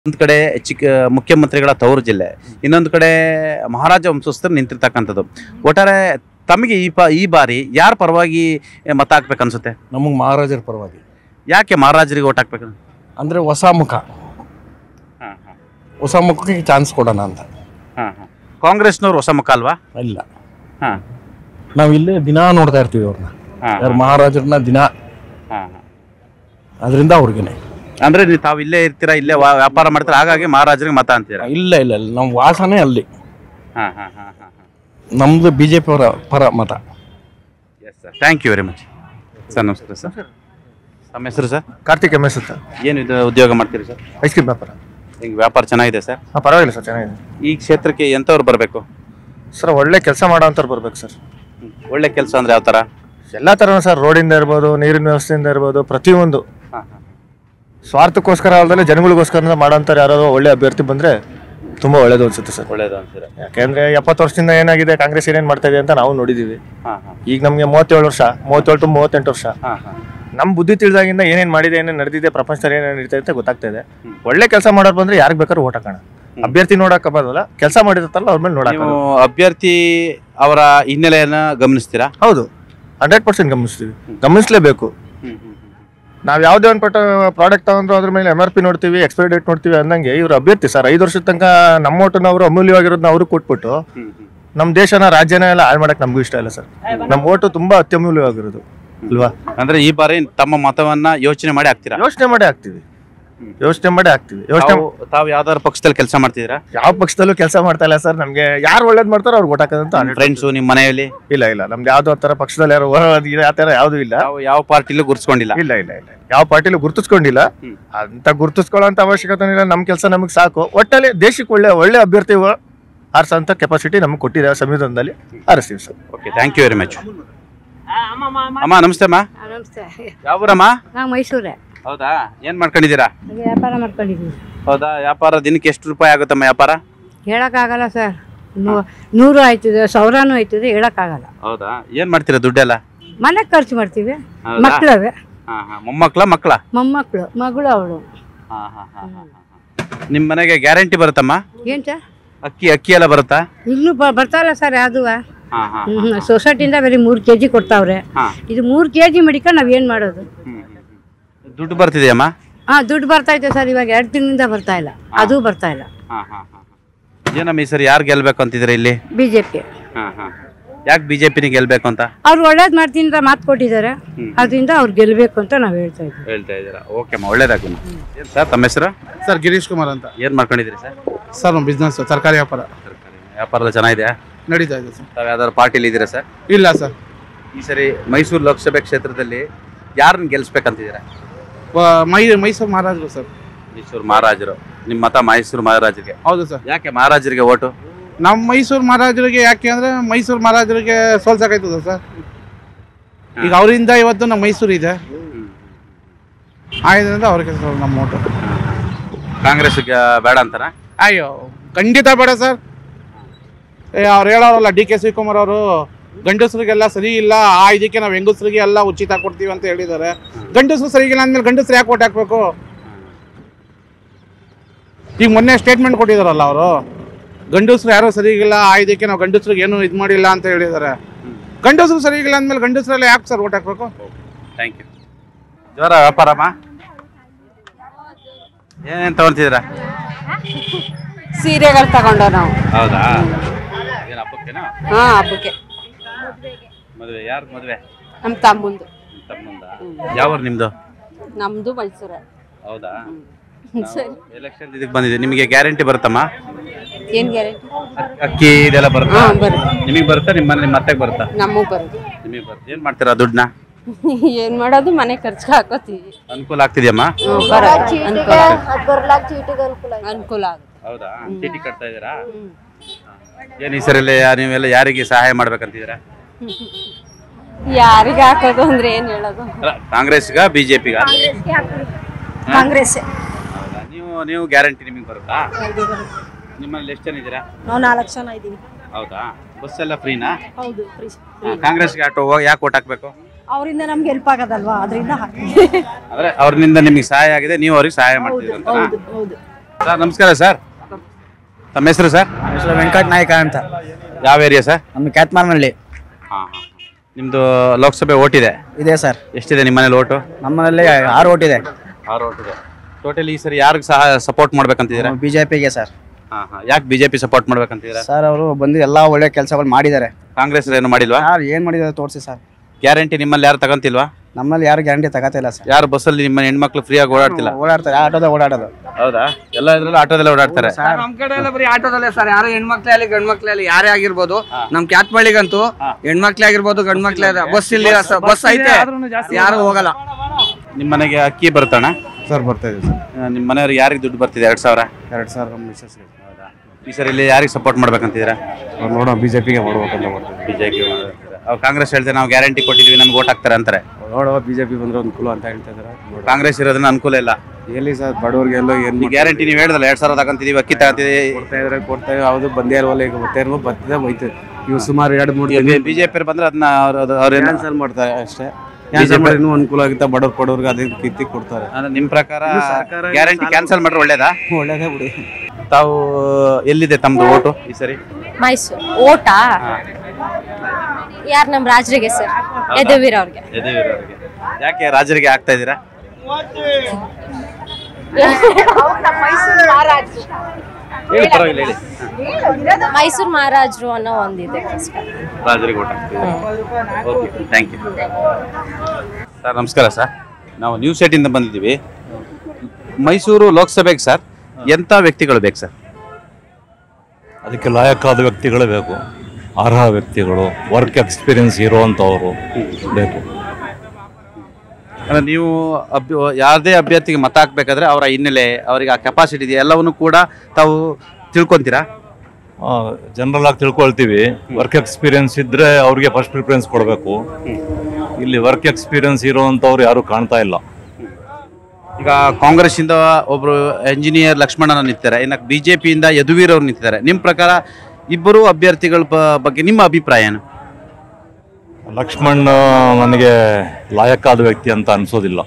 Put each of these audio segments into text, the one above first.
ಒಂದು ಕಡೆ ಚಿಕ್ಕ ಮುಖ್ಯಮಂತ್ರಿಗಳ ತವರು ಜಿಲ್ಲೆ ಇನ್ನೊಂದು ಕಡೆ ಮಹಾರಾಜ ವಂಶಸ್ಥರು ನಿಂತಿರ್ತಕ್ಕಂಥದ್ದು ಒಟ್ಟಾರೆ ತಮಗೆ ಈ ಪ ಈ ಬಾರಿ ಯಾರ ಪರವಾಗಿ ಮತ ಹಾಕ್ಬೇಕು ಅನ್ಸುತ್ತೆ ನಮಗೆ ಮಹಾರಾಜರ ಪರವಾಗಿ ಯಾಕೆ ಮಹಾರಾಜರಿಗೆ ಓಟ್ ಹಾಕ್ಬೇಕು ಅಂದರೆ ಹೊಸ ಮುಖ ಹಾಂ ಹಾಂ ಹೊಸ ಮುಖಕ್ಕೆ ಚಾನ್ಸ್ ಕೊಡೋಣ ಅಂತ ಹಾಂ ಹಾಂ ಕಾಂಗ್ರೆಸ್ನವ್ರು ಹೊಸ ಮುಖ ಅಲ್ವಾ ಇಲ್ಲ ಹಾಂ ನಾವು ಇಲ್ಲೇ ದಿನಾ ನೋಡ್ತಾ ಇರ್ತೀವಿ ಅವ್ರನ್ನ ಹಾಂ ಯಾರು ಮಹಾರಾಜರನ್ನ ದಿನ ಹಾಂ ಹಾಂ ಅದರಿಂದ ಅವ್ರಿಗೇನೆ ಅಂದ್ರೆ ನೀವು ತಾವು ಇಲ್ಲೇ ಇರ್ತೀರಾ ಇಲ್ಲೇ ವಾ- ವ್ಯಾಪಾರ ಮಾಡ್ತೀರಾ ಹಾಗಾಗಿ ಮಹಾರಾಜರಿಗೆ ಮತ ಅಂತೀರಾ ಇಲ್ಲ ಇಲ್ಲ ಇಲ್ಲ ನಮ್ಮ ವಾಸನೆ ಅಲ್ಲಿ ಹಾಂ ಹಾಂ ಹಾಂ ಹಾಂ ಹಾಂ ನಮ್ಮದು ಬಿ ಜೆ ಪಿ ಅವರ ಪರ ಮತ yes sir thank you very much sir ನಮಸ್ಕಾರ ಸರ್ ತಮ್ಮ ಹೆಸರು ಸರ್ ಕಾರ್ತಿಕ್ ಎಮ್ ಎಸ್ ಅಂತ ಏನು ಇದು ಉದ್ಯೋಗ ಮಾಡ್ತೀರಿ ಸರ್ ಐಸ್ ಕ್ರೀಮ್ ವ್ಯಾಪಾರ ಹಿಂಗೆ ವ್ಯಾಪಾರ ಚೆನ್ನಾಗಿದೆ ಸರ್ ಹಾಂ ಪರವಾಗಿಲ್ಲ ಸರ್ ಚೆನ್ನಾಗಿದೆ ಈ ಕ್ಷೇತ್ರಕ್ಕೆ ಎಂಥವ್ರು ಬರಬೇಕು ಸರ್ ಒಳ್ಳೆ ಕೆಲಸ ಮಾಡೋ ಅಂಥವ್ರು ಬರ್ಬೇಕು ಸರ್ ಒಳ್ಳೆ ಕೆಲಸ ಅಂದ್ರೆ ಯಾವ ಥರ ಎಲ್ಲ ಥರನೂ ಸರ್ ರೋಡಿಂದ ಇರ್ಬೋದು ನೀರಿನ ವ್ಯವಸ್ಥೆಯಿಂದ ಇರ್ಬೋದು ಪ್ರತಿಯೊಂದು ಹಾಂ ಹಾಂ ಸ್ವಾರ್ಥಕ್ಕೋಸ್ಕರ ಅಲ್ಲದೆ ಜನಗಳಿಗೋಸ್ಕರ ಮಾಡೋಂಥವ್ರು ಯಾರಾದ್ರು ಒಳ್ಳೆ ಅಭ್ಯರ್ಥಿ ಬಂದರೆ ತುಂಬ ಒಳ್ಳೇದು ಅನ್ಸುತ್ತೆ ಸರ್ ಒಳ್ಳೇದು ಅಂತೀರಾ ಯಾಕೆಂದರೆ ಎಪ್ಪತ್ತು ವರ್ಷದಿಂದ ಏನಾಗಿದೆ ಕಾಂಗ್ರೆಸ್ ಏನೇನು ಮಾಡ್ತಾ ಇದೆ ಅಂತ ನಾವು ನೋಡಿದ್ದೀವಿ ಹಾಂ ಹಾಂ ಈಗ ನಮಗೆ ಮೂವತ್ತೇಳು ವರ್ಷ ಮೂವತ್ತೇಳು ಟು ಮೂವತ್ತೆಂಟು ವರ್ಷ ಹಾಂ ಹಾಂ ನಮ್ಮ ಬುದ್ಧಿ ತಿಳಿದಾಗಿಂದ ಏನೇನು ಮಾಡಿದೆ ಏನೇನು ನಡೆದಿದೆ ಪ್ರಪಂಚದಲ್ಲಿ ಏನೇನು ನಡೀತಾ ಇದೆ ಅಂತ ಗೊತ್ತಾಗ್ತಾ ಇದೆ ಒಳ್ಳೆ ಕೆಲಸ ಮಾಡೋರು ಬಂದರೆ ಯಾರಿಗೆ ಬೇಕಾದ್ರೂ ಓಟ್ ಹಾಕೋಣ ಅಭ್ಯರ್ಥಿ ನೋಡಕ್ಕೆ ಬರೋಲ್ಲ ಕೆಲಸ ಮಾಡಿರ್ತಾರಲ್ಲ ಅವ್ರ ಮೇಲೆ ನೋಡಕ್ಕೆ ನೀವು ಅಭ್ಯರ್ಥಿ ಅವರ ಹಿನ್ನೆಲೆಯನ್ನ ಗಮನಿಸ್ತೀರಾ ಹೌದು ಹಂಡ್ರೆಡ್ ಪರ್ಸೆಂಟ್ ಗಮನಿಸ್ತೀವಿ ಗಮನಿಸಲೇಬೇಕು ನಾವು ಯಾವುದೇ ಒಂದು ಪಟ್ಟ ಪ್ರಾಡಕ್ಟ್ ತಗೊಂಡ್ರು ಅದ್ರ ಮೇಲೆ ಎಮ್ ಆರ್ ಪಿ ನೋಡ್ತೀವಿ ಎಕ್ಸ್ಪೈರಿ ಡೇಟ್ ನೋಡ್ತೀವಿ ಅಂದಂಗೆ ಇವ್ರು ಅಭ್ಯರ್ಥಿ ಸರ್ ಐದು ವರ್ಷದ ತನಕ ನಮ್ಮ ಓಟನ್ನ ಅವರು ಅಮೂಲ್ಯವಾಗಿರೋದನ್ನ ಅವರು ಕೊಟ್ಬಿಟ್ಟು ನಮ್ಮ ದೇಶನ ರಾಜ್ಯನ ಎಲ್ಲ ಹಾಳು ಮಾಡಕ್ಕೆ ನಮಗೂ ಇಷ್ಟ ಇಲ್ಲ ಸರ್ ನಮ್ಮ ಓಟು ತುಂಬಾ ಅತ್ಯಮೂಲ್ಯವಾಗಿರೋದು ಅಲ್ವಾ ಅಂದ್ರೆ ಈ ಬಾರಿ ತಮ್ಮ ಮತವನ್ನ ಯೋಚನೆ ಮಾಡಿ ಹಾಕ್ತೀರಾ ಯೋಚನೆ ಮಾಡೇ ಆಗ್ತೀವಿ ಯೋಚನೆ ಮಾಡೇ ಆಗ್ತೀವಿ ಯೋಚನೆ ತಾವು ತಾವು ಯಾವ್ದಾದ್ರು ಪಕ್ಷದಲ್ಲಿ ಕೆಲಸ ಮಾಡ್ತಿದ್ದೀರಾ ಯಾವ ಪಕ್ಷದಲ್ಲೂ ಕೆಲಸ ಮಾಡ್ತಾ ಇಲ್ಲ ಸರ್ ನಮಗೆ ಯಾರು ಒಳ್ಳೇದು ಮಾಡ್ತಾರೋ ಅವ್ರಿಗೆ ಓಟ್ ಹಾಕೋದಂತ ಫ್ರೆಂಡ್ಸು ನಿಮ್ಮ ಮನೆಯಲ್ಲಿ ಇಲ್ಲ ಇಲ್ಲ ನಮ್ದು ಯಾವ್ದು ಆ ಥರ ಪಕ್ಷದಲ್ಲಿ ಯಾರು ಆ ಥರ ಯಾವುದೂ ಇಲ್ಲ ತಾವು ಯಾವ ಪಾರ್ಟಿಲೂ ಗುರ್ಸ್ಕೊಂಡಿಲ್ಲ ಇಲ್ಲ ಇಲ್ಲ ಇಲ್ಲ ಯಾವ ಪಾರ್ಟಿಲೂ ಗುರುತಿಸ್ಕೊಂಡಿಲ್ಲ ಹ್ಮ್. ಅಂತ ಗುರುತಿಸ್ಕೊಳ್ಳೋಂತ ಅವಶ್ಯಕತೆ ಇಲ್ಲ ನಮ್ಮ ಕೆಲಸ ನಮಗೆ ಸಾಕು ಒಟ್ಟಲ್ಲಿ ದೇಶಕ್ಕೆ ಒಳ್ಳೆ ಒಳ್ಳೆ ಅಭ್ಯರ್ಥಿ ಆರಿಸೋಂಥ ಕೆಪಾಸಿಟಿ ನಮಗೆ ಕೊಟ್ಟಿದೆ ಸಂವಿಧಾನದಲ್ಲಿ ಆರಿಸ್ತೀವಿ sir okay thank you very much ಅಮ್ಮ ನಮಸ್ತೆ ಅಮ್ಮ ಆ, ನಮಸ್ತೆ ಯಾವ ಊರಮ್ಮ ನಾವು ಮೈಸೂರೇ ಹೌದಾ ಏನ್ ಮಾಡ್ಕೊಂಡಿದ್ದೀರಾ ಹಾಗೆ ವ್ಯಾಪಾರ ಮಾಡ್ಕೊಂಡಿದ್ದೀವಿ ಹೌದಾ ವ್ಯಾಪಾರ ದಿನಕ್ಕೆ ಎಷ್ಟು ರೂಪಾಯಿ ಆಗುತ್ತಮ್ಮ ವ್ಯಾಪಾರ ಹೇಳೋಕ್ಕಾಗಲ್ಲ ಸರ್ ನೂ- ನೂರು ಆಯ್ತದೆ ಸಾವಿರನೂ ಆಯ್ತದೆ ಹೇಳೋಕ್ಕಾಗಲ್ಲ ಹೌದಾ ಏನ್ ಮಾಡ್ತೀರಾ ದುಡ್ಡೆಲ್ಲ ಮನೆಗೆ ಖರ್ಚು ಮಾಡ್ತೀವಿ ಹೌದಾ? ಮಕ್ಕಳವೆ ಹಾ ಹಾ ಮೊಮ್ಮಕ್ಳ ಮಕ್ಕಳ ಮೊಮ್ಮಕ್ಕಳು ಮಗಳು ಅವಳು ಹಾ ಹಾ ಹಾ ಹಾ ನಿಮ್ಮ ಮನೆಗೆ ಗ್ಯಾರಂಟಿ ಬರುತ್ತಮ್ಮ ಏನು ಸರ್ ಅಕ್ಕಿ ಅಕ್ಕಿ ಎಲ್ಲ ಬರುತ್ತಾ ಇನ್ನೂ ಬ ಬರ್ತಾಯಿಲ್ಲ ಸರ್ ಯಾವುದು ಹಾ ಹಾ ಸೊಸೈಟಿಯಿಂದ ಬರೀ ಮೂರು ಕೆ ಜಿ ಕೊಡ್ತಾವ್ರೆ ಹಾ ಇದು ಮೂರು ಕೆ ಜಿ ಮಡಿಕೊಂಡು ನಾವು ಏನು ಮಾಡೋದು ಹ್ಮ್, ಹ್ಮ್, ಹ್ಮ್. ದುಡ್ಡು ಬರ್ತಿದೆಯಮ್ಮ ಹಾಂ ದುಡ್ಡು ಬರ್ತಾಯಿದೆ ಸರ್ ಇವಾಗ ಎರಡು ತಿಂಗಳಿಂದ ಬರ್ತಾ ಇಲ್ಲ ಅದು ಬರ್ತಾ ಇಲ್ಲ ಹಾ ಹಾ ಹಾ ಏನಮ್ಮ ಈ ಸರಿ ಯಾರು ಗೆಲ್ಬೇಕು ಅಂತಿದ್ರೆ ಇಲ್ಲಿ ಬಿ ಜೆ ಪಿ ಹಾ ಹಾ ಯಾಕೆ ಬಿಜೆಪಿನ ಗೆಲ್ಬೇಕು ಅಂತ ಅವ್ರು ಒಳ್ಳೇದು ಮಾಡ್ತೀನಿ ಅಂತ ಮಾತು ಕೊಟ್ಟಿದ್ದಾರೆ ಅದರಿಂದ ಅವ್ರು ಗೆಲ್ಲಬೇಕು ಅಂತ ನಾವು ಹೇಳ್ತಾ ಇದ್ದೀವಿ ಹೇಳ್ತಾ ಇದ್ದೀರಾ ಓಕೆ ಅಮ್ಮ ಒಳ್ಳೇದಾಗಲಿ ಏನು ಸರ್ ತಮ್ಮ ಹೆಸರು ಸರ್ ಗಿರೀಶ್ ಕುಮಾರ್ ಅಂತ ಏನು ಮಾಡ್ಕೊಂಡಿದ್ದೀರಿ ಸರ್ ಸರ್ ನಮ್ಮ ಬಿಸ್ನೆಸ್ ತರಕಾರಿ ವ್ಯಾಪಾರ ತರಕಾರಿ ವ್ಯಾಪಾರ ಎಲ್ಲ ಚೆನ್ನಾಗಿದೆಯಾ ನಡೀತಾ ಇದೆ ಸರ್ ತಾವು ಯಾವ್ದಾದ್ರು ಪಾರ್ಟಿಲಿ ಇದ್ದೀರಾ ಸರ್ ಇಲ್ಲ ಸರ್ ಈ ಸರಿ ಮೈಸೂರು ಲೋಕಸಭೆ ಕ್ಷೇತ್ರದಲ್ಲಿ ಯಾರನ್ನ ಗೆಲ್ಸ್ಬೇಕಂತಿದ್ದೀರಾ ವ- ಮೈ ಮೈಸೂರು ಮಹಾರಾಜರು ಸರ್ ಮೈಸೂರು ಮಹಾರಾಜರು ನಿಮ್ಮ ಮತ ಮೈಸೂರು ಮಹಾರಾಜರಿಗೆ ಹೌದು ಸರ್ ಯಾಕೆ ಮಹಾರಾಜರಿಗೆ ಓಟು ನಮ್ಮ ಮೈಸೂರು ಮಹಾರಾಜರಿಗೆ ಯಾಕೆ ಅಂದ್ರೆ ಮೈಸೂರು ಮಹಾರಾಜರಿಗೆ ಸೋಲ್ಸಕ್ಕಾಯ್ತದ ಸರ್ ಈಗ ಅವರಿಂದ ಇವತ್ತು ನಮ್ಮ ಮೈಸೂರು ಇದೆ ಆದ್ರಿಂದ ಅವ್ರಿಗೆ ಸರ್ ನಮ್ಮ ಓಟು ಕಾಂಗ್ರೆಸ್ಗೆ ಬೇಡ ಅಂತಾರ ಅಯ್ಯೋ ಖಂಡಿತ ಬೇಡ ಸರ್ ಏ ಅವ್ರು ಹೇಳೋರಲ್ಲ ಡಿ ಕೆ ಶಿವಕುಮಾರ್ ಅವರು ಗಂಡಸರಿಗೆಲ್ಲ ಸರಿ ಇಲ್ಲ ಆ ಇದಕ್ಕೆ ನಾವು ಹೆಂಗಸರಿಗೆ ಎಲ್ಲ ಉಚಿತ ಕೊಡ್ತೀವಿ ಅಂತ ಹೇಳಿದ್ದಾರೆ ಗಂಡಸರು ಸರಿಗಿಲ್ಲ ಅಂದ್ಮೇಲೆ ಗಂಡಸರು ಯಾಕೆ ಓಟ್ ಹಾಕ್ಬೇಕು ಈಗ ಮೊನ್ನೆ ಸ್ಟೇಟ್ಮೆಂಟ್ ಕೊಟ್ಟಿದಾರಲ್ಲ ಅವರು ಗಂಡಸರು ಯಾರೋ ಸರಿಗಿಲ್ಲ ಆ ಇದಕ್ಕೆ ನಾವು ಗಂಡಸರಿಗೆ ಏನು ಇದು ಮಾಡಿಲ್ಲ ಅಂತ ಹೇಳಿದ್ದಾರೆ ಗಂಡಸರು ಸರಿಗಿಲ್ಲ ಅಂದ್ಮೇಲೆ ಗಂಡಸರೆಲ್ಲ ಯಾಕೆ ಸರ್ ಓಟ್ ಹಾಕ್ಬೇಕು ಥ್ಯಾಂಕ್ ಯು ಜೋರ ವ್ಯಾಪಾರಮ್ಮ ಏನೇನು ತಗೊಂತಿದ್ದೀರಾ ಸೀರೆಗಳು ತಗೊಂಡು ನಾವು ಹೌದಾ ಏನು ಹಬ್ಬಕ್ಕೇನೋ ಹಾ ಹಬ್ಬಕ್ಕೆ ಮದುವೆ ಯಾರು ಮದುವೆ ನಮ್ಮ ತಮ್ಮಂದು ತಮ್ಮಂದ ಯಾವ ಊರು ನಿಮ್ಮದು ನಮ್ದು ಮೈಸೂರೇ ಹೌದಾ ಸರಿ ಎಲೆಕ್ಷನ್ ಇದಕ್ಕೆ ಬಂದಿದೆ ನಿಮಗೆ ಗ್ಯಾರಂಟಿ ಬರುತ್ತಮ್ಮ ಏನ್ ಗ್ಯಾರಂಟಿ ಅಕ್- ಅಕ್ಕಿ ಇದೆಲ್ಲ ಬರುತ್ತಾ ಹಾ ಬರುತ್ತೆ ನಿಮಗೆ ಬರುತ್ತಾ ನಿಮ್ಮ ಮನೆ ನಿಮ್ಮ ಅತ್ತೆಗೆ ಬರುತ್ತಾ ನಮಗ್ ಬರುತ್ತೆ ನಿಮಗೆ ಬರುತ್ತೆ ಏನು ಮಾಡ್ತೀರಾ ದುಡ್ಡನ್ನ ಏನ್ ಮಾಡೋದು ಮನೆ ಖರ್ಚಿಗೆ ಹಾಕೋತೀವಿ ಅನುಕೂಲ ಆಗ್ತಿದೆಯಮ್ಮ ಹ್ಮ್, ಬರುತ್ತೆ ಅನುಕೂಲ ಅನುಕೂಲ ಆಗುತ್ತೆ ಹೌದಾ ಚೀಟಿ ಕಟ್ತಾ ಇದ್ದೀರಾ ಏನು ಈ ಸರಿ ನೀವೆಲ್ಲ ಯಾರಿಗೆ ಸಹಾಯ ಮಾಡ್ಬೇಕಂತಿದ್ದೀರಾ ಯಾರಿಗೆ ಹಾಕೋದು ಅಂದ್ರೆ ಏನ್ ಹೇಳೋದು ಅಲ್ಲ ಕಾಂಗ್ರೆಸ್ಗ ಬಿಜೆಪಿಗ ಕಾಂಗ್ರೆಸ್ ಹೌದಾ ನೀವು ನೀವು ಗ್ಯಾರಂಟಿ ನಿಮಗೆ ಬರುತ್ತಾ ನಿಮ್ಮಲ್ಲಿ ಎಷ್ಟು ಜನ ಇದ್ದೀರಾ ನಾವು ನಾಲ್ಕು ಜನ ಇದ್ದೀವಿ ಹೌದಾ ಬಸ್ ಎಲ್ಲ ಫ್ರೀನಾ ಹೌದು ಫ್ರೀ ಕಾಂಗ್ರೆಸ್ಗೆ ಆಟೋ ಹೋಗಿ ಯಾಕೆ ಓಟ್ ಹಾಕ್ಬೇಕು ಅವರಿಂದ ನಮ್ಗೆ ಹೆಲ್ಪ್ ಆಗೋದಲ್ವಾ ಅದರಿಂದ ಹಾಕಿ ಅಂದ್ರೆ ಅವ್ರಿಂದ ನಿಮಗೆ ಸಹಾಯ ಆಗಿದೆ ನೀವು ಅವ್ರಿಗೆ ಸಹಾಯ ಮಾಡ್ತಿದ್ದೀರಿ ಅಂತ ಹೌದು ಹೌದು ಸರ್ ನಮಸ್ಕಾರ ಸರ್ ತಮ್ಮ ಹೆಸರು ಸರ್ ಹೆಸರು ವೆಂಕಟ ನಾಯ್ಕ ಅಂತ ಯಾವ ಏರಿಯಾ ಸರ್ ನಮ್ಮ ಕ್ಯಾತ್ಮಾರ್ನಹಳ್ಳಿ ಹಾಂ ಹಾಂ ನಿಮ್ಮದು ಲೋಕಸಭೆ ಓಟ್ ಇದೆ ಇದೆ ಸರ್ ಎಷ್ಟಿದೆ ನಿಮ್ಮ ಮನೇಲಿ ಓಟು ನಮ್ಮಲ್ಲಿ ಆರು ಓಟ್ ಇದೆ ಆರು ಓಟ್ ಇದೆ ಟೋಟಲಿ ಈ ಸರಿ ಯಾರಿಗೆ ಸಹ ಸಪೋರ್ಟ್ ಮಾಡ್ಬೇಕಂತಿದ್ದೀರಾ ಬಿ ಜೆ ಪಿಗೆ ಸರ್ ಹಾಂ ಹಾಂ ಯಾಕೆ ಬಿ ಜೆ ಪಿ ಸಪೋರ್ಟ್ ಮಾಡ್ಬೇಕಂತಿದ್ದೀರಾ ಸರ್ ಅವರು ಬಂದು ಎಲ್ಲ ಒಳ್ಳೆ ಕೆಲಸಗಳು ಮಾಡಿದ್ದಾರೆ ಕಾಂಗ್ರೆಸ್ ಏನು ಮಾಡಿಲ್ವಾ ಸರ್ ಏನು ಮಾಡಿದ್ದಾರೆ ತೋರಿಸಿ ಸರ್ ಗ್ಯಾರಂಟಿ ನಿಮ್ಮಲ್ಲಿ ಯಾರು ತಗೊಂತಿಲ್ವಾ ನಮ್ಮಲ್ಲಿ ಯಾರು ಗ್ಯಾರಂಟಿ ತಗೋತಿಲ್ಲ ಸರ್ ಯಾರು ಬಸ್ಸಲ್ಲಿ ನಿಮ್ಮ ಹೆಣ್ಮಕ್ಳು ಫ್ರೀಯಾಗಿ ಓಡಾಡ್ತಿಲ್ಲ ಓಡಾಡ್ತಾರೆ ಆಟೋದಾಗ ಓಡಾಡೋದು ಹೌದಾ ಎಲ್ಲ ಇದ್ರಲ್ಲೂ ಆಟೋದಲ್ಲೇ ಓಡಾಡ್ತಾರೆ ನಮ್ ಕಡೆ ಎಲ್ಲ ಬರೀ ಆಟೋದಲ್ಲೇ ಸರ್ ಯಾರು ಹೆಣ್ಮಕ್ಳೇ ಆಗಲಿ ಗಂಡ್ಮಕ್ಳೇ ಆಗಲಿ ಯಾರೇ ಆಗಿರ್ಬೋದು ನಮ್ ಕ್ಯಾತ್ಮಳಿಗಂತೂ ಹೆಣ್ಮಕ್ಳೇ ಆಗಿರ್ಬೋದು ಗಂಡ್ಮಕ್ಳೇ ಬಸ್ ಇಲ್ಲಿ ಬಸ್ ಐತೆ ಯಾರು ಹೋಗಲ್ಲ ನಿಮ್ಮ ಮನೆಗೆ ಅಕ್ಕಿ ಬರುತ್ತಣ್ಣ ಸರ್ ಬರ್ತಾ ಇದೆ ಸರ್ ನಿಮ್ಮ ಮನೆಯವ್ರಿಗೆ ಯಾರಿಗೆ ದುಡ್ಡು ಬರ್ತಿದೆ ಎರಡು ಸಾವಿರ ಎರಡು ಸಾವಿರ ನಮ್ಮ ಮಿಸಸ್ಗೆ ಈ ಸರಿ ಇಲ್ಲಿ ಯಾರಿಗೆ ಸಪೋರ್ಟ್ ಮಾಡ್ಬೇಕಂತಿದ್ದೀರಾ ನೋಡೋಣ ಬಿ ಜೆ ಪಿಗೆ ಮಾಡ್ಬೇಕಂತ ಮಾಡ್ತೀವಿ ಬಿ ಜೆ ಪಿ ಅವ್ರು ಕಾಂಗ್ರೆಸ್ ಹೇಳ್ತಾರೆ ನಾವು ಗ್ಯಾರಂಟಿ ಕೊಟ್ಟಿದ್ವಿ ನಮ್ಗೆ ಓಟ್ ಹಾಕ್ತಾರೆ ಅಂತಾರೆ ನೋಡುವ ಬಿ ಜೆ ಪಿ ಬಂದ್ರೆ ಅನುಕೂಲ ಅಂತ ಹೇಳ್ತಾ ಇದ್ದಾರೆ ಕಾಂಗ್ರೆಸ್ ಇರೋದನ್ನ ಅನುಕೂಲ ಇಲ್ಲ ಎಲ್ಲಿ ಸರ್ ಬಡವ್ರಿಗೆಲ್ಲ ಏನು ಈ ಗ್ಯಾರಂಟಿ ನೀವು ಹೇಳಿದಲ್ಲ ಎರಡು ಸಾವಿರ ತಗೊಂತಿದೀವಿ ಅಕ್ಕಿ ತಗೊಂತಿದ್ದೀವಿ ಕೊಡ್ತಾ ಇದ್ರೆ ಕೊಡ್ತಾ ಯಾವುದು ಬಂದೇ ಇಲ್ವಲ್ಲ ಈಗ ಮತ್ತೆ ಇರೋ ಬರ್ತದೆ ಹೋಯ್ತು ಇವು ಸುಮಾರು ಎರಡು ಮೂರು ದಿನ ಬಿಜೆಪಿ ಬಂದ್ರೆ ಅದನ್ನ ಅವ್ರೇನು ಕ್ಯಾನ್ಸಲ್ ಮಾಡ್ತಾರೆ ಅಷ್ಟೇ ಕ್ಯಾನ್ಸಲ್ ಮಾಡಿ ಇನ್ನೂ ಅನುಕೂಲ ಆಗುತ್ತೆ ಬಡವ್ರು ಕೊಡೋರ್ಗೆ ಅದೇ ಕಿತ್ತಿ ಕೊಡ್ತಾರೆ ಅಂದ್ರೆ ನಿಮ್ ಪ್ರಕಾರ ಇನ್ನು ಸರ್ಕಾರ ಗ್ಯಾರಂಟಿ ಕ್ಯಾನ್ಸಲ್ ಮಾಡ್ರೆ ಒಳ್ಳೇದಾ ಒಳ್ಳೇದೇ ಬಿಡಿ ತಾವು ಎಲ್ಲಿದೆ ತಮ್ದು ಓಟು ಈ ಸರಿ ಮೈಸೂರು ಓಟಾ ಯಾರು ನಮ್ಮ ರಾಜರಿಗೆ ಸರ್ ಯದುವೀರ್ ಅವ್ರಿಗೆ ಯದುವೀರವ್ರಿಗೆ ಯಾಕೆ ರಾಜರಿಗೆ ಆಗ್ತಾ ಇದ್ದೀರಾ ಹೇಳಿ ಪರವಾಗಿಲ್ಲ ಹೇಳಿ ಮೈಸೂರು ಮಹಾರಾಜರು ಅನ್ನೋ ಒಂದಿದೆ ರಾಜರಿಗೆ vote okay thank you sir ನಮಸ್ಕಾರ ಸರ್ ನಾವು ನ್ಯೂಸ್ ಏಟಿಂದ ಬಂದಿದ್ದೀವಿ ಮೈಸೂರು ಲೋಕಸಭೆಗೆ ಸರ್ ಎಂಥ ವ್ಯಕ್ತಿಗಳು ಬೇಕು ಸರ್ ಅದಕ್ಕೆ ಲಾಯಕ್ಕಾದ ವ್ಯಕ್ತಿಗಳೇ ಬೇಕು ಅರ್ಹ ವ್ಯಕ್ತಿಗಳು ವರ್ಕ್ ಎಕ್ಸ್ಪೀರಿಯನ್ಸ್ ಇರುವಂಥವರು ಬೇಕು ಅಂದ್ರೆ ನೀವು ಅಭ್ಯ ಯಾವುದೇ ಅಭ್ಯರ್ಥಿಗೆ ಮತ ಹಾಕ್ಬೇಕಾದ್ರೆ ಅವರ ಹಿನ್ನೆಲೆ ಅವರಿಗೆ ಆ ಕೆಪಾಸಿಟಿ ಇದೆ ಎಲ್ಲವನ್ನು ಕೂಡ ತಾವು ತಿಳ್ಕೊಂತೀರಾ ಜನರಲ್ ಆಗಿ ತಿಳ್ಕೊಳ್ತೀವಿ ವರ್ಕ್ ಎಕ್ಸ್ಪೀರಿಯನ್ಸ್ ಇದ್ರೆ ಅವ್ರಿಗೆ ಫಸ್ಟ್ ಪ್ರಿಫರೆನ್ಸ್ ಕೊಡಬೇಕು ಇಲ್ಲಿ ವರ್ಕ್ ಎಕ್ಸ್ಪೀರಿಯನ್ಸ್ ಇರುವಂಥವ್ರು ಯಾರು ಕಾಣ್ತಾ ಇಲ್ಲ ಈಗ ಕಾಂಗ್ರೆಸ್ ಇಂದ ಒಬ್ರು ಎಂಜಿನಿಯರ್ ಲಕ್ಷ್ಮಣನ ನಿಂತಿದ್ದಾರೆ ಇನ್ನು ಬಿಜೆಪಿಯಿಂದ ಯದುವೀರ್ ಅವರು ನಿಂತಿದ್ದಾರೆ ನಿಮ್ಮ ಪ್ರಕಾರ ಇಬ್ಬರು ಅಭ್ಯರ್ಥಿಗಳ ಬ- ಬಗ್ಗೆ ನಿಮ್ಮ ಅಭಿಪ್ರಾಯ ಏನು ಲಕ್ಷ್ಮಣ್ ನನಗೆ ಲಾಯಕ್ಕಾದ ವ್ಯಕ್ತಿ ಅಂತ ಅನ್ಸೋದಿಲ್ಲ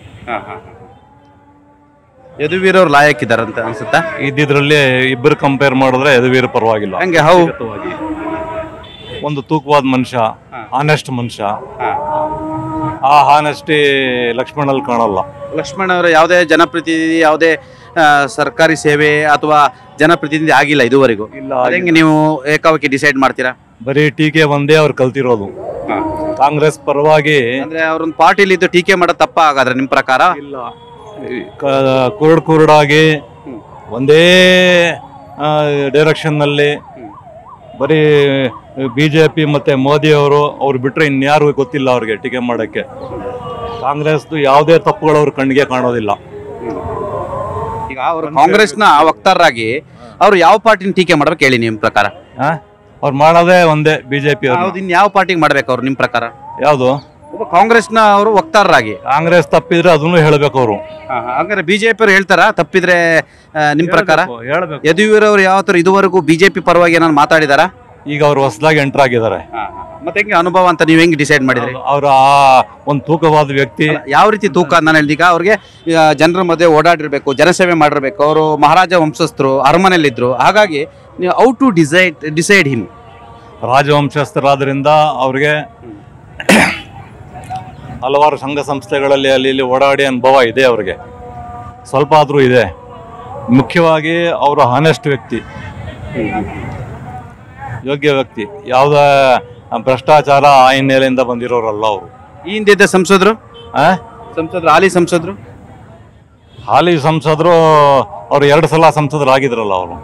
ಯದುವೀರ್ ಅವ್ರು ಲಾಯಕ್ ಇದ್ದಾರೆ ಅಂತ ಅನ್ಸುತ್ತಾ ಇದ್ದಿದ್ರಲ್ಲಿ ಇಬ್ಬರು ಕಂಪೇರ್ ಮಾಡಿದ್ರೆ ಯದುವೀರ್ ಪರವಾಗಿಲ್ಲ ಹಂಗೆ ಹೌ ವ್ಯಕ್ತಿಗತವಾಗಿ. ಒಂದು ತೂಕವಾದ ಮನುಷ್ಯ ಆನೆಸ್ಟ್ ಮನುಷ್ಯ ಆ ಹಾನೆಸ್ಟಿ ಲಕ್ಷ್ಮಣಲ್ಲಿ ಕಾಣಲ್ಲ ಲಕ್ಷ್ಮಣ್ ಅವರು ಯಾವುದೇ ಜನಪ್ರತಿನಿಧಿ ಯಾವುದೇ ಆ, ಸರ್ಕಾರಿ ಸೇವೆ ಅಥವಾ ಜನಪ್ರತಿನಿಧಿ ಆಗಿಲ್ಲ ಇದುವರೆಗೂ ಇಲ್ಲ ಹೆಂಗೆ ನೀವು ಏಕಾವಕಿ ಡಿಸೈಡ್ ಮಾಡ್ತೀರಾ ಬರೀ ಟೀಕೆ ಒಂದೇ ಅವ್ರು ಕಲ್ತಿರೋದು ಕಾಂಗ್ರೆಸ್ ಪರವಾಗಿ ಅಂದ್ರೆ ಅವ್ರೊಂದು ಪಾರ್ಟಿಲಿ ಇದ್ದು ಟೀಕೆ ಮಾಡೋದು ತಪ್ಪ ಹಾಗಾದ್ರೆ ನಿಮ್ಮ ಪ್ರಕಾರ ಇಲ್ಲ ಕ- ಕುರುಡ್ ಕುರುಡಾಗಿ ಒಂದೇ ಡೈರೆಕ್ಷನ್ ನಲ್ಲಿ ಬರೀ ಬಿ ಜೆ ಪಿ ಮತ್ತೆ ಮೋದಿ ಅವರು ಅವ್ರು ಬಿಟ್ರೆ ಇನ್ಯಾರು ಗೊತ್ತಿಲ್ಲ ಅವ್ರಿಗೆ ಟೀಕೆ ಮಾಡಕ್ಕೆ ಕಾಂಗ್ರೆಸ್ದು ಯಾವುದೇ ತಪ್ಪುಗಳು ಅವ್ರ ಕಣ್ಣಿಗೆ ಕಾಣೋದಿಲ್ಲ ಈಗ ಅವರು ಕಾಂಗ್ರೆಸ್ನ ವಕ್ತಾರರಾಗಿ ಅವರು ಯಾವ ಪಾರ್ಟಿನ ಟೀಕೆ ಮಾಡ್ಬೇಕು ಹೇಳಿ ನಿಮ್ಮ ಪ್ರಕಾರ ಆ? ಅವ್ರು ಮಾಡೋದೇ ಒಂದೇ ಬಿಜೆಪಿ ಅವರು ಹೌದು ಇನ್ ಯಾವ ಪಾರ್ಟಿಗೆ ಮಾಡ್ಬೇಕು ಅವ್ರು ನಿಮ್ಮ ಪ್ರಕಾರ ಯಾವುದು ಒಬ್ಬ ಕಾಂಗ್ರೆಸ್ನ ಅವರು ವಕ್ತಾರರಾಗಿ ಕಾಂಗ್ರೆಸ್ ತಪ್ಪಿದ್ರೆ ಅದನ್ನು ಹೇಳ್ಬೇಕು ಅವರು ಹಂಗಾರೆ ಬಿಜೆಪಿ ಅವ್ರು ಹೇಳ್ತಾರ ತಪ್ಪಿದ್ರೆ ಆ, ನಿಮ್ ಪ್ರಕಾರ ಹೇಳ್ಬೇಕು ಯದುವೀರ್ ಅವರು ಯಾವ ತರ ಇದುವರೆಗೂ ಬಿಜೆಪಿ ಪರವಾಗಿ ಏನಾದ್ರು ಮಾತಾಡಿದಾರ ಈಗ ಅವ್ರು ಹೊಸದಾಗಿ ಎಂಟರ್ ಆಗಿದ್ದಾರೆ ಮತ್ತೆ ಹೆಂಗೆ ಅನುಭವ ಅಂತ ನೀವ್ ಹೆಂಗ್ ಡಿಸೈಡ್ ಮಾಡಿದ್ರಿ ಅವ್ರ ಆ ಒಂದು ತೂಕವಾದ ವ್ಯಕ್ತಿ ಯಾವ ರೀತಿ ತೂಕ ನಾನು ಹೇಳಿದ ಈಗ ಅವ್ರಿಗೆ ಜನರ ಮಧ್ಯೆ ಓಡಾಡಿರ್ಬೇಕು ಜನಸೇವೆ ಮಾಡಿರ್ಬೇಕು ಅವರು ಮಹಾರಾಜ ವಂಶಸ್ಥರು ಅರಮನೆಯಲ್ಲಿದ್ರು ಹಾಗಾಗಿ ನೀವು ought to decide decide him ರಾಜವಂಶಸ್ಥರಾದ್ರಿಂದ ಅವ್ರಿಗೆ ಹಲವಾರು ಸಂಘ ಸಂಸ್ಥೆಗಳಲ್ಲಿ ಅಲ್ಲಿ ಇಲ್ಲಿ ಓಡಾಡಿ ಅನುಭವ ಇದೆ ಅವ್ರಿಗೆ ಸ್ವಲ್ಪ ಆದರೂ ಇದೆ ಮುಖ್ಯವಾಗಿ ಅವರು ಹಾನೆಸ್ಟ್ ವ್ಯಕ್ತಿ ಯೋಗ್ಯ ವ್ಯಕ್ತಿ ಯಾವುದೇ ಭ್ರಷ್ಟಾಚಾರ ಆ ಹಿನ್ನೆಲೆಯಿಂದ ಬಂದಿರೋರಲ್ಲ ಅವರು ಈ ಹಿಂದೆ ಸಂಸದರು ಸಂಸದರು ಹಾಲಿ ಸಂಸದರು ಹಾಲಿ ಸಂಸದರು ಅವ್ರು ಎರಡು ಸಲ ಸಂಸದರಾಗಿದ್ರಲ್ಲ ಅವರು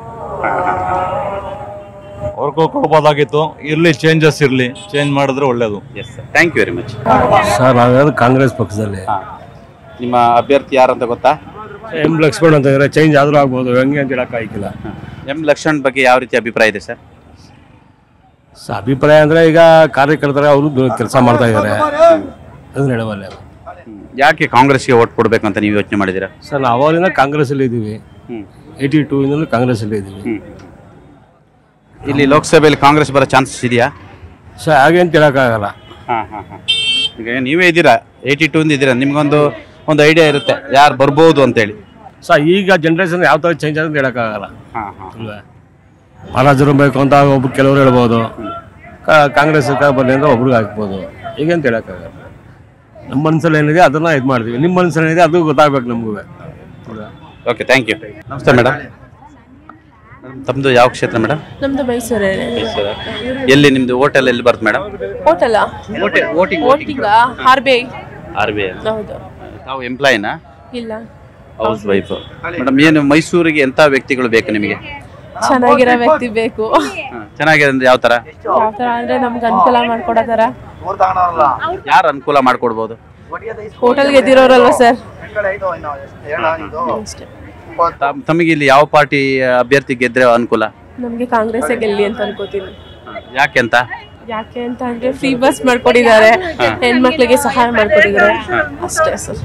ಅವ್ರಿಗೂ ಕೊಡ್ಬೋದಾಗಿತ್ತು ಇರಲಿ ಚೇಂಜಸ್ ಇರಲಿ ಚೇಂಜ್ ಮಾಡಿದ್ರೆ ಒಳ್ಳೇದು yes thank you very much sir ನಾವ್ಯಾರು ಕಾಂಗ್ರೆಸ್ ಪಕ್ಷದಲ್ಲಿ ನಿಮ್ಮ ಅಭ್ಯರ್ಥಿ ಯಾರು ಅಂತ ಗೊತ್ತಾ ಎಂ ಲಕ್ಷ್ಮಣ್ ಅಂತ ಇದ್ರೆ ಚೇಂಜ್ ಆದ್ರೂ ಆಗ್ಬೋದು ಹೆಂಗೆ ಅಂತ ಹೇಳಕ್ ಆಗಿಲ್ಲ ಎಂ ಲಕ್ಷಣ್ ಬಗ್ಗೆ ಯಾವ ರೀತಿ ಅಭಿಪ್ರಾಯ ಇದೆ ಸರ್ ಸೊ ಅಭಿಪ್ರಾಯ ಅಂದ್ರೆ ಈಗ ಕಾರ್ಯಕರ್ತರ ಅವರು ಕೆಲಸ ಮಾಡ್ತಾ ಇದ್ದಾರೆ ಅದನ್ನ ಹೇಳಬಲ್ಲೆ ಯಾಕೆ ಕಾಂಗ್ರೆಸ್ಗೆ ಓಟ್ ಕೊಡ್ಬೇಕು ಅಂತ ನೀವು ಯೋಚನೆ ಮಾಡಿದ್ದೀರಾ ಸರ್ ನಾವು ಅವಾಗಿಂದ ಕಾಂಗ್ರೆಸ್ ಅಲ್ಲಿ ಇದ್ದೀವಿ ಹ್ಮ್. ಏಯ್ಟಿ ಟೂ ಇಂದಲೂ ಕಾಂಗ್ರೆಸ್ ಅಲ್ಲಿ ಇದ್ದೀವಿ ಇಲ್ಲಿ ಲೋಕಸಭೆಯಲ್ಲಿ ಕಾಂಗ್ರೆಸ್ ಬರೋ ಚಾನ್ಸಸ್ ಇದೆಯಾ ಸೊ ಹಾಗೆ ಅಂತ ಹೇಳಕ್ಕಾಗಲ್ಲ ಹಾಂ ಹಾಂ ಹಾಂ ಈಗ ನೀವೇ ಇದ್ದೀರಾ ಏಯ್ಟಿ ಟೂ ಇದ್ದೀರಾ ನಿಮ್ಗೊಂದು ಒಂದು ಐಡಿಯಾ ಇರುತ್ತೆ ಯಾರು ಬರ್ಬೋದು ಅಂತೇಳಿ ಸೊ ಈಗ ಜನ್ರೇಷನ್ ಯಾವ ಥರ ಚೇಂಜ್ ಅಂತ ಹೇಳೋಕ್ಕಾಗಲ್ಲ ಹಾಂ ಹಾಂ ಅಲ್ವಾ ಮಹಾರಾಜರು ಬೇಕು ಅಂತ ಒಬ್ರು ಕೆಲವರು ಹೇಳ್ಬೋದು ಕಾಂಗ್ರೆಸ್ ಬರಲಿ ಅಂದ್ರೆ ಒಬ್ರಿಗೆ ಹಾಕ್ಬೋದು ಈಗಂತ ಹೇಳೋಕ್ಕಾಗಲ್ಲ ನಮ್ಮ ಮನಸ್ಸಲ್ಲಿ ಏನಿದೆ ಅದನ್ನ ಇದು ಮಾಡ್ತೀವಿ ನಿಮ್ಮ ಮನಸ್ಸಲ್ಲಿ ಏನಿದೆ ಅದು ಗೊತ್ತಾಗ್ಬೇಕು ನಮಗೂ ಓಕೆ ಥ್ಯಾಂಕ್ ಯು ನಮಸ್ತೆ ಮೇಡಮ್ ತಮ್ಮದು ಯಾವ ಕ್ಷೇತ್ರ ಮೇಡಮ್ ನಮ್ದು ಮೈಸೂರೇ ಎಲ್ಲಿ ನಿಮ್ದು ಹೋಟೆಲ್ ಎಲ್ಲಿ ಬರುತ್ತೆ madam hotel voting voting R B I R B I ಹೌದು ತಾವು ಎಂಪ್ಲಾಯಿನಾ ಇಲ್ಲ ಹೌಸ್ ವೈಫ್ ಮೇಡಮ್ ಏನು ಮೈಸೂರಿಗೆ ಎಂಥ ವ್ಯಕ್ತಿಗಳು ಬೇಕು ನಿಮಗೆ ಚೆನ್ನಾಗಿರೋ ವ್ಯಕ್ತಿ ಬೇಕು ಹಾಂ, ಚೆನ್ನಾಗಿದೆ ಅಂದ್ರೆ ಯಾವ ಥರ ಯಾವ ತರ ಅಂದ್ರೆ ನಮ್ಗೆ ಅನುಕೂಲ ಮಾಡ್ಕೊಡೋ ತರ ಯಾರು ಅನುಕೂಲ ಮಾಡಿಕೊಡ್ಬೋದು ಹೋಟೆಲ್ ಗೆದ್ದಿರೋರಲ್ವಾ ಸರ್ ಅಷ್ಟೇ ತಮ್- ತಮಗೆ ಇಲ್ಲಿ ಯಾವ ಪಾರ್ಟಿ ಅಭ್ಯರ್ಥಿ ಗೆದ್ರೆ ಅನುಕೂಲ ನಮ್ಗೆ ಕಾಂಗ್ರೆಸ್ ಗೆಲ್ಲಿ ಅಂತ ಅನ್ಕೋತೀನಿ ಯಾಕೆ ಅಂತ ಯಾಕೆ ಅಂತ ಅಂದ್ರೆ ಫ್ರೀ ಬಸ್ ಮಾಡ್ಕೊಟ್ಟಿದ್ದಾರೆ ಹೆಣ್ಮಕ್ಳಿಗೆ ಸಹಾಯ ಮಾಡ್ಕೊಟ್ಟಿದ್ದಾರೆ ಅಷ್ಟೇ ಸರ್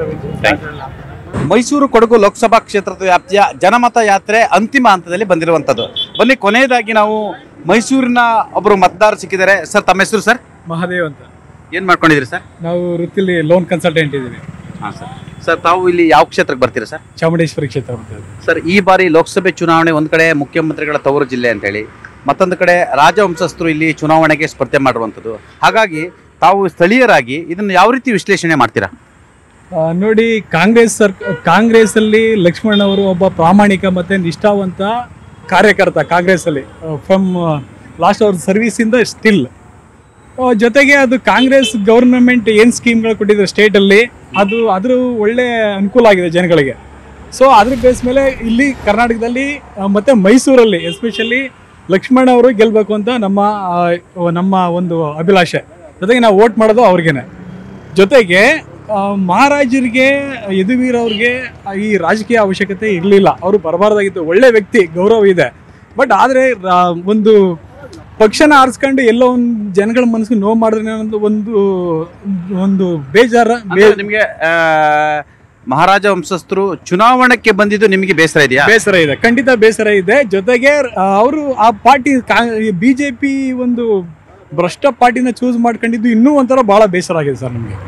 ಮೈಸೂರು ಕೊಡಗು ಲೋಕಸಭಾ ಕ್ಷೇತ್ರದ ವ್ಯಾಪ್ತಿಯ ಜನಮತ ಯಾತ್ರೆ ಅಂತಿಮ ಹಂತದಲ್ಲಿ ಬಂದಿರುವಂತದ್ದು ಬನ್ನಿ ಕೊನೆಯದಾಗಿ ನಾವು ಮೈಸೂರಿನ ಒಬ್ಬರು ಮತದಾರ ಸಿಕ್ಕಿದ್ದಾರೆ ಸರ್ ತಮ್ಮ ಹೆಸರು ಸರ್ ಮಹಾದೇವ್ ಅಂತ ಏನ್ ಮಾಡ್ಕೊಂಡಿದ್ದೀರಿ ಸರ್ ನಾವು ವೃತ್ತಿಲಿ ಲೋನ್ ಕನ್ಸಲ್ಟೆಂಟ್ ಇದ್ದೀವಿ ಹಾಂ ಸರ್ ಸರ್ ತಾವು ಇಲ್ಲಿ ಯಾವ ಕ್ಷೇತ್ರಕ್ಕೆ ಬರ್ತೀರಾ ಸರ್ ಚಾಮುಂಡೇಶ್ವರಿ ಕ್ಷೇತ್ರ ಬರ್ತದೆ ಸರ್ ಈ ಬಾರಿ ಲೋಕಸಭೆ ಚುನಾವಣೆ ಒಂದ್ ಕಡೆ ಮುಖ್ಯಮಂತ್ರಿಗಳ ತವರು ಜಿಲ್ಲೆ ಅಂತೇಳಿ ಮತ್ತೊಂದು ಕಡೆ ರಾಜವಂಶಸ್ಥರು ಇಲ್ಲಿ ಚುನಾವಣೆಗೆ ಸ್ಪರ್ಧೆ ಮಾಡಿರುವಂಥದ್ದು ಹಾಗಾಗಿ ತಾವು ಸ್ಥಳೀಯರಾಗಿ ಇದನ್ನು ಯಾವ ರೀತಿ ವಿಶ್ಲೇಷಣೆ ಮಾಡ್ತೀರಾ ಆ, ನೋಡಿ ಕಾಂಗ್ರೆಸ್ ಸರ್ ಕಾಂಗ್ರೆಸ್ ಅಲ್ಲಿ ಲಕ್ಷ್ಮಣ್ ಅವರು ಒಬ್ಬ ಪ್ರಾಮಾಣಿಕ ಮತ್ತೆ ನಿಷ್ಠಾವಂತ ಕಾರ್ಯಕರ್ತ ಕಾಂಗ್ರೆಸ್ ಅಲ್ಲಿ ಫ್ರಮ್ ಲಾಸ್ಟ್ ಅವ್ರ ಸರ್ವಿಸ್ ಇಂದ ಸ್ಟಿಲ್ ಜೊತೆಗೆ ಅದು ಕಾಂಗ್ರೆಸ್ ಗೌರ್ಮೆಂಟ್ ಏನು ಸ್ಕೀಮ್ಗಳು ಕೊಟ್ಟಿದ್ದಾರೆ ಸ್ಟೇಟ್ ಅಲ್ಲಿ ಅದು ಅದ್ರ ಒಳ್ಳೆ ಅನುಕೂಲ ಆಗಿದೆ ಜನಗಳಿಗೆ ಸೊ ಅದ್ರ ಬೇಸ್ ಮೇಲೆ ಇಲ್ಲಿ ಕರ್ನಾಟಕದಲ್ಲಿ ಆ, ಮತ್ತೆ ಮೈಸೂರಲ್ಲಿ ಎಸ್ಪೆಷಲಿ ಲಕ್ಷ್ಮಣ್ ಅವರು ಗೆಲ್ಲಬೇಕು ಅಂತ ನಮ್ಮ ಆ, ನಮ್ಮ ಒಂದು ಅಭಿಲಾಷೆ ಜೊತೆಗೆ ನಾವು ವೋಟ್ ಮಾಡೋದು ಅವ್ರಿಗೇನೆ ಜೊತೆಗೆ ಆ, ಮಹಾರಾಜರಿಗೆ ಯದುವೀರ್ ಅವ್ರಿಗೆ ಈ ರಾಜಕೀಯ ಅವಶ್ಯಕತೆ ಇರಲಿಲ್ಲ ಅವರು ಬರಬಾರ್ದಾಗಿತ್ತು ಒಳ್ಳೆ ವ್ಯಕ್ತಿ ಗೌರವ ಇದೆ ಬಟ್ ಆದರೆ ಒಂದು ಪಕ್ಷನ ಆರಿಸ್ಕೊಂಡು ಎಲ್ಲೋ ಒಂದು ಜನಗಳ ಮನಸ್ಸಿಗೆ ನೋವು ಮಾಡಿದ್ರೆ ಅನ್ನೋದು ಒಂದು ಒಂದು ಬೇಜಾರ ಅಂದ್ರೆ ನಿಮ್ಗೆ ಆ, ಮಹಾರಾಜ ವಂಶಸ್ಥರು ಚುನಾವಣೆಗೆ ಬಂದಿದ್ದು ನಿಮಗೆ ಬೇಸರ ಇದೆಯಾ ಬೇಸರ ಇದೆ ಖಂಡಿತ ಬೇಸರ ಇದೆ ಜೊತೆಗೆ ಅವರು ಆ ಪಾರ್ಟಿ ಬಿಜೆಪಿ ಒಂದು ಭ್ರಷ್ಟ ಪಾರ್ಟಿನ ಚೂಸ್ ಮಾಡ್ಕೊಂಡಿದ್ದು ಇನ್ನೂ ಒಂಥರ ಬಹಳ ಬೇಸರ ಆಗಿದೆ ಸರ್ ನಮಗೆ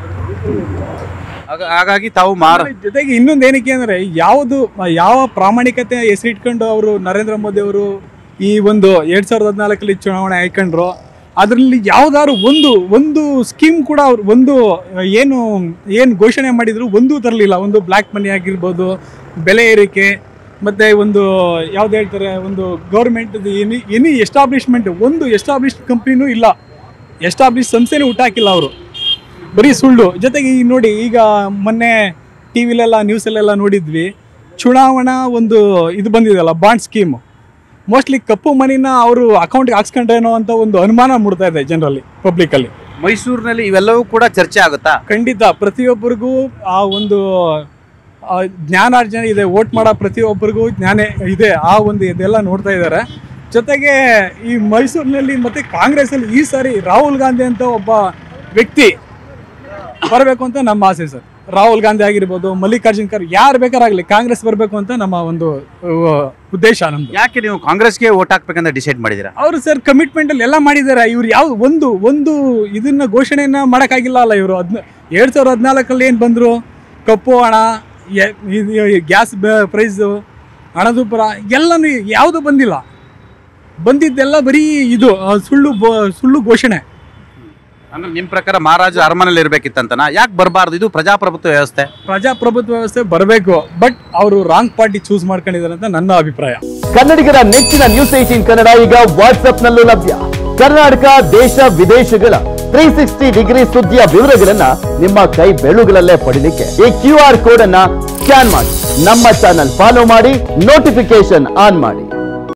ಹಾಗ- ಹಾಗಾಗಿ ತಾವು ಮಾರ ಜೊತೆಗೆ ಇನ್ನೊಂದು ಏನಕ್ಕೆ ಅಂದ್ರೆ ಯಾವುದು ಯಾವ ಪ್ರಾಮಾಣಿಕತೆ ಹೆಸರಿಟ್ಕೊಂಡು ಅವರು ನರೇಂದ್ರ ಮೋದಿ ಅವರು ಈ ಒಂದು ಎರಡ್ ಸಾವಿರದ ಹದಿನಾಲ್ಕರಲ್ಲಿ ಚುನಾವಣೆ ಆಯ್ಕೊಂಡ್ರು ಅದರಲ್ಲಿ ಯಾವ್ದಾದ್ರು ಒಂದು ಒಂದು ಸ್ಕೀಮ್ ಕೂಡ ಅವ್ರು ಒಂದು ಏನು ಏನು ಘೋಷಣೆ ಮಾಡಿದ್ರು ಒಂದೂ ತರಲಿಲ್ಲ ಒಂದು ಬ್ಲ್ಯಾಕ್ ಮನಿ ಆಗಿರ್ಬೋದು ಬೆಲೆ ಏರಿಕೆ ಮತ್ತೆ ಒಂದು ಯಾವ್ದು ಹೇಳ್ತಾರೆ ಒಂದು ಗೌರ್ಮೆಂಟ್ ಎನಿ ಎನಿ ಎಸ್ಟಾಬ್ಲಿಷ್ಮೆಂಟ್ ಒಂದು ಎಸ್ಟಾಬ್ಲಿಷ್ ಕಂಪ್ನಿನೂ ಇಲ್ಲ ಎಸ್ಟಾಬ್ಲಿಷ್ ಸಂಸ್ಥೆನೂ ಹುಟ್ಟಾಕಿಲ್ಲ ಅವರು ಬರೀ ಸುಳ್ಳು ಜೊತೆಗೆ ಈಗ ನೋಡಿ ಈಗ ಮೊನ್ನೆ ಟಿ ವಿಲೆಲ್ಲ ನ್ಯೂಸಲ್ಲೆಲ್ಲ ನೋಡಿದ್ವಿ ಚುನಾವಣಾ ಒಂದು ಇದು ಬಂದಿದೆಯಲ್ಲ ಬಾಂಡ್ ಸ್ಕೀಮ್ ಮೋಸ್ಟ್ಲಿ ಕಪ್ಪು ಮನಿನ ಅವರು ಅಕೌಂಟ್ಗೆ ಹಾಕ್ಸ್ಕೊಂಡ್ರೇನೋ ಅಂತ ಒಂದು ಅನುಮಾನ ಮೂಡ್ತಾ ಇದೆ ಜನರಲ್ಲಿ ಪಬ್ಲಿಕ್ಕಲ್ಲಿ ಮೈಸೂರಿನಲ್ಲಿ ಇವೆಲ್ಲವೂ ಕೂಡ ಚರ್ಚೆ ಆಗುತ್ತಾ ಖಂಡಿತ ಪ್ರತಿಯೊಬ್ಬರಿಗೂ ಆ ಒಂದು ಆ ಜ್ಞಾನಾರ್ಜನೆ ಇದೆ ವೋಟ್ ಮಾಡೋ ಪ್ರತಿಯೊಬ್ಬರಿಗೂ ಜ್ಞಾನ ಇದೆ ಆ ಒಂದು ಇದೆಲ್ಲ ನೋಡ್ತಾ ಇದ್ದಾರೆ ಜೊತೆಗೆ ಈ ಮೈಸೂರಿನಲ್ಲಿ ಮತ್ತೆ ಕಾಂಗ್ರೆಸ್ಸಲ್ಲಿ ಈ ಸಾರಿ ರಾಹುಲ್ ಗಾಂಧಿ ಅಂತ ಒಬ್ಬ ವ್ಯಕ್ತಿ ಬರಬೇಕು ಅಂತ ನಮ್ಮ ಆಸೆ ಸರ್ ರಾಹುಲ್ ಗಾಂಧಿ ಆಗಿರ್ಬೋದು ಮಲ್ಲಿಕಾರ್ಜುನ್ ಖರ್ಗೆ ಯಾರು ಬೇಕಾರಾಗಲಿ ಕಾಂಗ್ರೆಸ್ ಬರಬೇಕು ಅಂತ ನಮ್ಮ ಒಂದು ಆ, ಉದ್ದೇಶ ನಮ್ದು ಯಾಕೆ ನೀವು ಕಾಂಗ್ರೆಸ್ಗೆ ವೋಟ್ ಹಾಕ್ಬೇಕಂತ ಡಿಸೈಡ್ ಮಾಡಿದ್ದೀರಾ ಅವರು ಸರ್ ಕಮಿಟ್ಮೆಂಟ್ ಅಲ್ಲಿ ಎಲ್ಲ ಮಾಡಿದ್ದಾರೆ ಇವ್ರು ಯಾವ ಒಂದು ಒಂದು ಇದನ್ನ ಘೋಷಣೆಯನ್ನ ಮಾಡೋಕ್ಕಾಗಿಲ್ಲ ಅಲ್ಲ ಇವರು ಹದ್ನ ಎರಡ್ ಸಾವಿರದ ಹದಿನಾಲ್ಕಲ್ಲಿ ಏನು ಬಂದರು ಕಪ್ಪು ಹಣ ಎ- ಇದು ಗ್ಯಾಸ್ ಪ್ರೈಸು ಹಣದುಬ್ಬರ ಎಲ್ಲನೂ ಯಾವುದು ಬಂದಿಲ್ಲ ಬಂದಿದ್ದೆಲ್ಲ ಬರೀ ಇದು ಆ, ಸುಳ್ಳು ಬೊ- ಸುಳ್ಳು ಘೋಷಣೆ ಅಂದ್ರೆ ನಿಮ್ ಪ್ರಕಾರ ಮಹಾರಾಜ ಅರಮನೆಯಲ್ಲಿ ಇರ್ಬೇಕಿತ್ತಂತನಾ ಯಾಕೆ ಬರಬಾರ್ದು ಇದು ಪ್ರಜಾಪ್ರಭುತ್ವ ವ್ಯವಸ್ಥೆ ಪ್ರಜಾಪ್ರಭುತ್ವ ವ್ಯವಸ್ಥೆ ಬರಬೇಕು ಬಟ್ ಅವರು ರಾಂಗ್ ಪಾರ್ಟಿ ಚೂಸ್ ಮಾಡ್ಕೊಂಡಿದ್ದಾರೆ ಅಂತ ನನ್ನ ಅಭಿಪ್ರಾಯ ಕನ್ನಡಿಗರ ನೆಚ್ಚಿನ ನ್ಯೂಸ್ ಏಟೀನ್ ಕನ್ನಡ ಈಗ ವಾಟ್ಸ್ಆಪ್ ನಲ್ಲೂ ಲಭ್ಯ ಕರ್ನಾಟಕ ದೇಶ ವಿದೇಶಗಳ ತ್ರೀ ಸಿಕ್ಸ್ಟಿ ಡಿಗ್ರಿ ಸುದ್ದಿಯ ವಿವರಗಳನ್ನ ನಿಮ್ಮ ಕೈ ಬೆಳುಗಳಲ್ಲೇ ಪಡಿಲಿಕ್ಕೆ ಈ ಕ್ಯೂ ಆರ್ ಕೋಡ್ ಅನ್ನ ಸ್ಕ್ಯಾನ್ ಮಾಡಿ ನಮ್ಮ ಚಾನಲ್ ಫಾಲೋ ಮಾಡಿ ನೋಟಿಫಿಕೇಶನ್ ಆನ್ ಮಾಡಿ